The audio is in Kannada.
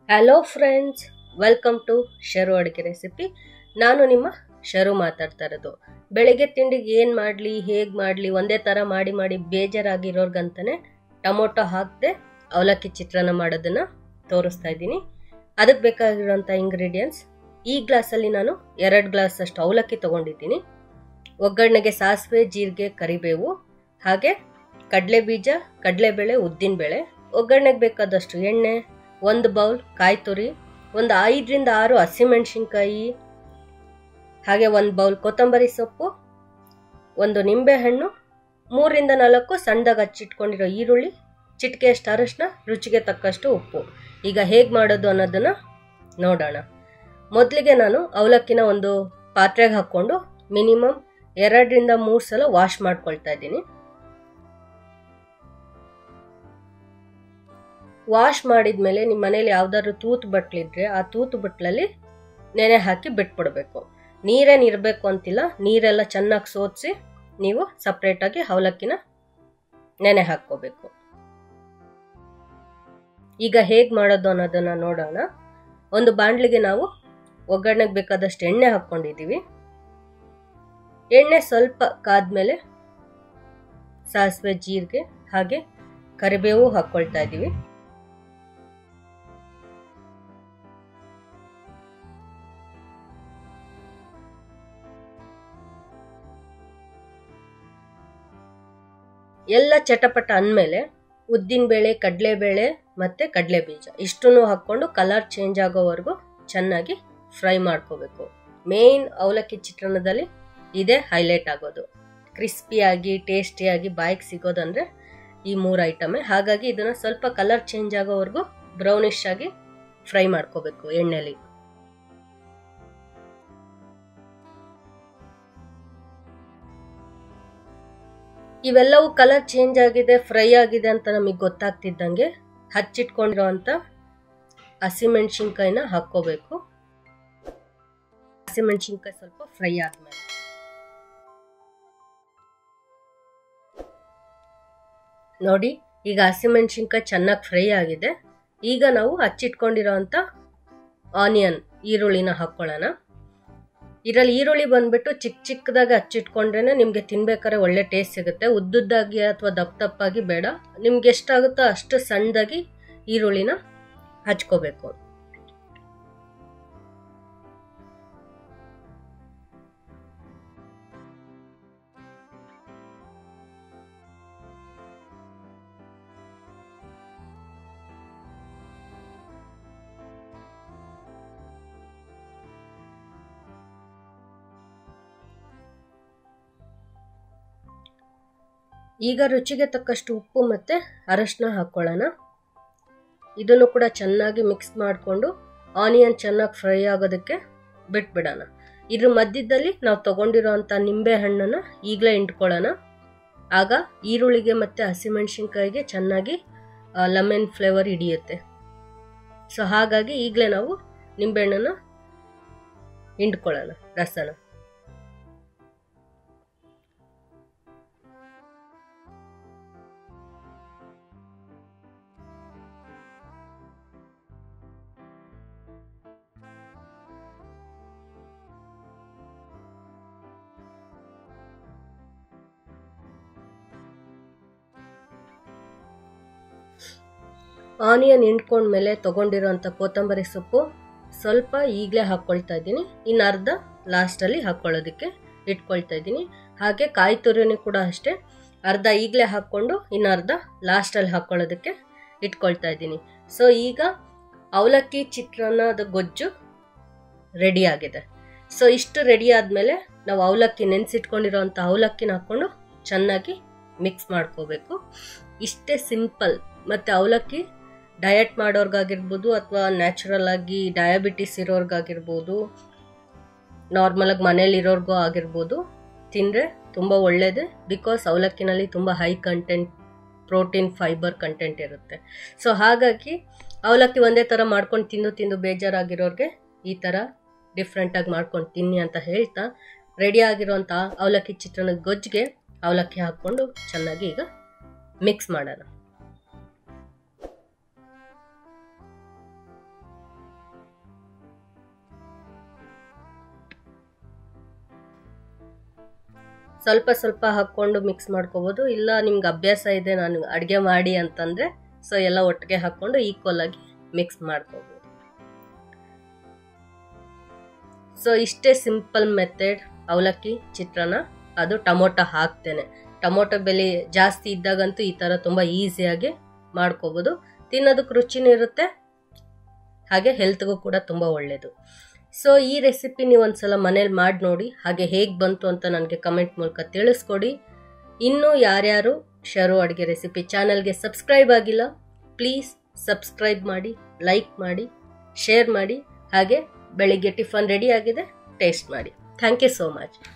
hello friends welcome to Sharu ಅಡುಗೆ ರೆಸಿಪಿ ನಾನು ನಿಮ್ಮ ಶರು ಮಾತಾಡ್ತಾ ಇರೋದು ಬೆಳಗ್ಗೆ ತಿಂಡಿಗೆ ಏನು ಮಾಡಲಿ ಹೇಗೆ ಮಾಡಲಿ ಒಂದೇ ಥರ ಮಾಡಿ ಮಾಡಿ ಬೇಜಾರಾಗಿರೋರ್ಗಂತಾನೆ ಟೊಮೊಟೊ ಹಾಕದೆ ಅವಲಕ್ಕಿ ಚಿತ್ರಾನ್ನ ಮಾಡೋದನ್ನು ತೋರಿಸ್ತಾ ಇದ್ದೀನಿ ಅದಕ್ಕೆ ಬೇಕಾಗಿರೋಂಥ ಇಂಗ್ರೀಡಿಯೆಂಟ್ಸ್ ಈ ಗ್ಲಾಸಲ್ಲಿ ನಾನು ಎರಡು ಗ್ಲಾಸ್ ಅಷ್ಟು ಅವಲಕ್ಕಿ ತೊಗೊಂಡಿದ್ದೀನಿ ಒಗ್ಗರಣೆಗೆ ಸಾಸಿವೆ ಜೀರಿಗೆ ಕರಿಬೇವು ಹಾಗೆ ಕಡಲೆ ಬೀಜ ಕಡಲೆಬೇಳೆ ಉದ್ದಿನಬೇಳೆ ಒಗ್ಗರಣೆಗೆ ಬೇಕಾದಷ್ಟು ಎಣ್ಣೆ ಒಂದು ಬೌಲ್ ಕಾಯಿ ತುರಿ ಒಂದು ಐದರಿಂದ ಆರು ಹಸಿಮೆಣಸಿನ್ಕಾಯಿ ಹಾಗೆ ಒಂದು ಬೌಲ್ ಕೊತ್ತಂಬರಿ ಸೊಪ್ಪು ಒಂದು ನಿಂಬೆಹಣ್ಣು ಮೂರಿಂದ ನಾಲ್ಕು ಸಣ್ಣದಾಗಿ ಹಚ್ಚಿಟ್ಕೊಂಡಿರೋ ಈರುಳ್ಳಿ ಚಿಟಿಕೆಯಷ್ಟು ಅರಶಿನ ರುಚಿಗೆ ತಕ್ಕಷ್ಟು ಉಪ್ಪು ಈಗ ಹೇಗೆ ಮಾಡೋದು ಅನ್ನೋದನ್ನು ನೋಡೋಣ ಮೊದಲಿಗೆ ನಾನು ಅವಲಕ್ಕಿನ ಒಂದು ಪಾತ್ರೆಗೆ ಹಾಕ್ಕೊಂಡು ಮಿನಿಮಮ್ ಎರಡರಿಂದ ಮೂರು ಸಲ ವಾಶ್ ಮಾಡ್ಕೊಳ್ತಾ ಇದ್ದೀನಿ ವಾಶ್ ಮಾಡಿದ ಮೇಲೆ ನಿಮ್ಮ ಮನೇಲಿ ಯಾವ್ದಾದ್ರು ತೂತು ಬಟ್ಲಿದ್ರೆ ಆ ತೂತು ಬಟ್ಲಲ್ಲಿ ನೆನೆ ಹಾಕಿ ಬಿಟ್ಬಿಡ್ಬೇಕು ನೀರೇನು ಇರಬೇಕು ಅಂತಿಲ್ಲ ನೀರೆಲ್ಲ ಚೆನ್ನಾಗಿ ಸೋದಿಸಿ ನೀವು ಸಪ್ರೇಟಾಗಿ ಅವಲಕ್ಕಿನ ನೆನೆ ಹಾಕ್ಕೋಬೇಕು ಈಗ ಹೇಗೆ ಮಾಡೋದು ಅನ್ನೋದನ್ನು ನೋಡೋಣ ಒಂದು ಬಾಣಲಿಗೆ ನಾವು ಒಗ್ಗರಣೆಗೆ ಬೇಕಾದಷ್ಟು ಎಣ್ಣೆ ಹಾಕ್ಕೊಂಡಿದ್ದೀವಿ ಎಣ್ಣೆ ಸ್ವಲ್ಪ ಕಾದ್ಮೇಲೆ ಸಾಸಿವೆ ಜೀರಿಗೆ ಹಾಗೆ ಕರಿಬೇವು ಹಾಕ್ಕೊಳ್ತಾ ಇದ್ದೀವಿ ಎಲ್ಲ ಚಟಪಟ ಅಂದಮೇಲೆ ಉದ್ದಿನಬೇಳೆ ಕಡಲೆಬೇಳೆ ಮತ್ತು ಕಡಲೆ ಬೀಜ ಇಷ್ಟನ್ನು ಹಾಕ್ಕೊಂಡು ಕಲರ್ ಚೇಂಜ್ ಆಗೋವರೆಗೂ ಚೆನ್ನಾಗಿ ಫ್ರೈ ಮಾಡ್ಕೋಬೇಕು ಮೇನ್ ಅವಲಕ್ಕಿ ಚಿತ್ರಾನ್ನದಲ್ಲಿ ಇದೇ ಹೈಲೈಟ್ ಆಗೋದು ಕ್ರಿಸ್ಪಿಯಾಗಿ ಟೇಸ್ಟಿಯಾಗಿ ಬಾಯಿಗೆ ಸಿಗೋದಂದ್ರೆ ಈ ಮೂರು ಐಟಮೇ ಹಾಗಾಗಿ ಇದನ್ನು ಸ್ವಲ್ಪ ಕಲರ್ ಚೇಂಜ್ ಆಗೋವರೆಗೂ ಬ್ರೌನಿಶ್ ಆಗಿ ಫ್ರೈ ಮಾಡ್ಕೋಬೇಕು ಎಣ್ಣೆಲಿ ಇವೆಲ್ಲವೂ ಕಲರ್ ಚೇಂಜ್ ಆಗಿದೆ ಫ್ರೈ ಆಗಿದೆ ಅಂತ ನಮಗೆ ಗೊತ್ತಾಗ್ತಿದ್ದಂಗೆ ಹಚ್ಚಿಟ್ಕೊಂಡಿರೋ ಅಂಥ ಹಸಿಮೆಣ್ಸಿನ್ಕಾಯಿನ ಹಾಕ್ಕೋಬೇಕು ಹಸಿಮೆಣ್ಸಿನ್ಕಾಯಿ ಸ್ವಲ್ಪ ಫ್ರೈ ಆದ್ಮೇಲೆ ನೋಡಿ ಈಗ ಹಸಿಮೆಣ್ಸಿನ್ಕಾಯಿ ಚೆನ್ನಾಗಿ ಫ್ರೈ ಆಗಿದೆ ಈಗ ನಾವು ಹಚ್ಚಿಟ್ಕೊಂಡಿರೋ ಅಂಥ ಆನಿಯನ್ ಈರುಳ್ಳಿನ ಹಾಕ್ಕೊಳ್ಳೋಣ ಇದರಲ್ಲಿ ಈರುಳ್ಳಿ ಬಂದ್ಬಿಟ್ಟು ಚಿಕ್ಕ ಚಿಕ್ಕದಾಗಿ ಹಚ್ಚಿಟ್ಕೊಂಡ್ರೆ ನಿಮಗೆ ತಿನ್ಬೇಕಾದ್ರೆ ಒಳ್ಳೆ ಟೇಸ್ಟ್ ಸಿಗುತ್ತೆ ಉದ್ದುದ್ದಾಗಿ ಅಥವಾ ದಪ್ಪ ದಪ್ಪಾಗಿ ಬೇಡ ನಿಮ್ಗೆ ಎಷ್ಟಾಗುತ್ತೋ ಅಷ್ಟು ಸಣ್ಣದಾಗಿ ಈರುಳ್ಳಿನ ಹಚ್ಕೋಬೇಕು ಈಗ ರುಚಿಗೆ ತಕ್ಕಷ್ಟು ಉಪ್ಪು ಮತ್ತು ಅರಶಿನ ಹಾಕ್ಕೊಳ್ಳೋಣ ಇದನ್ನು ಕೂಡ ಚೆನ್ನಾಗಿ ಮಿಕ್ಸ್ ಮಾಡಿಕೊಂಡು ಆನಿಯನ್ ಚೆನ್ನಾಗಿ ಫ್ರೈ ಆಗೋದಕ್ಕೆ ಬಿಟ್ಬಿಡೋಣ ಇದ್ರ ಮಧ್ಯದಲ್ಲಿ ನಾವು ತೊಗೊಂಡಿರೋ ಅಂಥ ನಿಂಬೆ ಹಣ್ಣನ್ನು ಈಗಲೇ ಇಂಟ್ಕೊಳ್ಳೋಣ ಆಗ ಈರುಳ್ಳಿಗೆ ಮತ್ತು ಹಸಿಮೆಣ್ಸಿನ್ಕಾಯಿಗೆ ಚೆನ್ನಾಗಿ ಲೆಮನ್ ಫ್ಲೇವರ್ ಹಿಡಿಯುತ್ತೆ ಸೊ ಹಾಗಾಗಿ ಈಗಲೇ ನಾವು ನಿಂಬೆಹಣ್ಣನ್ನು ಹಿಂಡ್ಕೊಳ್ಳೋಣ ರಸನ ಆನಿಯನ್ ಹಿಂಡ್ಕೊಂಡ್ಮೇಲೆ ತೊಗೊಂಡಿರೋಂಥ ಕೊತ್ತಂಬರಿ ಸೊಪ್ಪು ಸ್ವಲ್ಪ ಈಗಲೇ ಹಾಕ್ಕೊಳ್ತಾ ಇದ್ದೀನಿ ಇನ್ನು ಅರ್ಧ ಲಾಸ್ಟಲ್ಲಿ ಹಾಕ್ಕೊಳ್ಳೋದಕ್ಕೆ ಇಟ್ಕೊಳ್ತಾ ಇದ್ದೀನಿ ಹಾಗೆ ಕಾಯಿ ತುರಿನೂ ಕೂಡ ಅಷ್ಟೇ ಅರ್ಧ ಈಗಲೇ ಹಾಕ್ಕೊಂಡು ಇನ್ನು ಅರ್ಧ ಲಾಸ್ಟಲ್ಲಿ ಹಾಕ್ಕೊಳ್ಳೋದಕ್ಕೆ ಇಟ್ಕೊಳ್ತಾ ಇದ್ದೀನಿ ಸೊ ಈಗ ಅವಲಕ್ಕಿ ಚಿತ್ರಾನ್ನದ ಗೊಜ್ಜು ರೆಡಿ ಆಗಿದೆ ಸೊ ಇಷ್ಟು ರೆಡಿ ಆದಮೇಲೆ ನಾವು ಅವಲಕ್ಕಿ ನೆನೆಸಿಟ್ಕೊಂಡಿರೋಂಥ ಅವಲಕ್ಕಿನ ಹಾಕ್ಕೊಂಡು ಚೆನ್ನಾಗಿ ಮಿಕ್ಸ್ ಮಾಡ್ಕೋಬೇಕು ಇಷ್ಟೇ ಸಿಂಪಲ್ ಮತ್ತು ಅವಲಕ್ಕಿ ಡಯಟ್ ಮಾಡೋರ್ಗಾಗಿರ್ಬೋದು ಅಥವಾ ನ್ಯಾಚುರಲ್ ಆಗಿ ಡಯಾಬಿಟಿಸ್ ಇರೋರ್ಗಾಗಿರ್ಬೋದು ನಾರ್ಮಲಾಗಿ ಮನೇಲಿ ಇರೋರ್ಗೂ ಆಗಿರ್ಬೋದು ತಿಂದರೆ ತುಂಬ ಒಳ್ಳೆಯದು ಬಿಕಾಸ್ ಅವಲಕ್ಕಿನಲ್ಲಿ ತುಂಬ high content protein fibre content ಇರುತ್ತೆ ಸೊ ಹಾಗಾಗಿ ಅವಲಕ್ಕಿ ಒಂದೇ ಥರ ಮಾಡ್ಕೊಂಡು ತಿಂದು ತಿಂದು ಬೇಜಾರಾಗಿರೋರಿಗೆ ಈ ಥರ ಡಿಫ್ರೆಂಟಾಗಿ ಮಾಡ್ಕೊಂಡು ತಿನ್ನಿ ಅಂತ ಹೇಳ್ತಾ ರೆಡಿ ಆಗಿರೋಂಥ ಅವಲಕ್ಕಿ ಚಿತ್ರಾನ್ನದ ಗೊಜ್ಜಿಗೆ ಅವಲಕ್ಕಿ ಹಾಕ್ಕೊಂಡು ಚೆನ್ನಾಗಿ ಈಗ ಮಿಕ್ಸ್ ಮಾಡೋಣ ಸ್ವಲ್ಪ ಸ್ವಲ್ಪ ಹಾಕ್ಕೊಂಡು ಮಿಕ್ಸ್ ಮಾಡ್ಕೋಬೋದು ಇಲ್ಲ ನಿಮ್ಗೆ ಅಭ್ಯಾಸ ಇದೆ ನಾನು ಅಡುಗೆ ಮಾಡಿ ಅಂತಂದರೆ ಸೊ ಎಲ್ಲ ಒಟ್ಟಿಗೆ ಹಾಕ್ಕೊಂಡು ಈಕ್ವಲ್ ಆಗಿ ಮಿಕ್ಸ್ ಮಾಡ್ಕೋಬೋದು ಸೊ ಇಷ್ಟೇ ಸಿಂಪಲ್ ಮೆಥಡ್ ಅವಲಕ್ಕಿ ಚಿತ್ರಾನ್ನ ಅದು ಟೊಮೊಟೊ ಹಾಕ್ತೇನೆ ಟೊಮೊಟೊ ಬೆಲೆ ಜಾಸ್ತಿ ಇದ್ದಾಗಂತೂ ಈ ಥರ ತುಂಬ ಈಸಿಯಾಗಿ ಮಾಡ್ಕೋಬೋದು ತಿನ್ನೋದಕ್ಕೆ ರುಚಿನೂ ಇರುತ್ತೆ ಹಾಗೆ ಹೆಲ್ತ್ಗೂ ಕೂಡ ತುಂಬ ಒಳ್ಳೆಯದು ಸೊ ಈ ರೆಸಿಪಿ ನೀವು ಒಂದ್ಸಲ ಮನೇಲಿ ಮಾಡಿ ನೋಡಿ ಹಾಗೆ ಹೇಗೆ ಬಂತು ಅಂತ ನನಗೆ ಕಮೆಂಟ್ ಮೂಲಕ ತಿಳಿಸ್ಕೊಡಿ ಇನ್ನೂ ಯಾರ್ಯಾರು ಶರು ಅಡುಗೆ ರೆಸಿಪಿ ಚಾನಲ್ಗೆ ಸಬ್ಸ್ಕ್ರೈಬ್ ಆಗಿಲ್ಲ ಪ್ಲೀಸ್ ಸಬ್ಸ್ಕ್ರೈಬ್ ಮಾಡಿ ಲೈಕ್ ಮಾಡಿ ಶೇರ್ ಮಾಡಿ ಹಾಗೆ ಬೆಳಿಗ್ಗೆ ಟಿಫನ್ ರೆಡಿ ಆಗಿದೆ ಟೇಸ್ಟ್ ಮಾಡಿ ಥ್ಯಾಂಕ್ ಯು ಸೋ ಮಚ್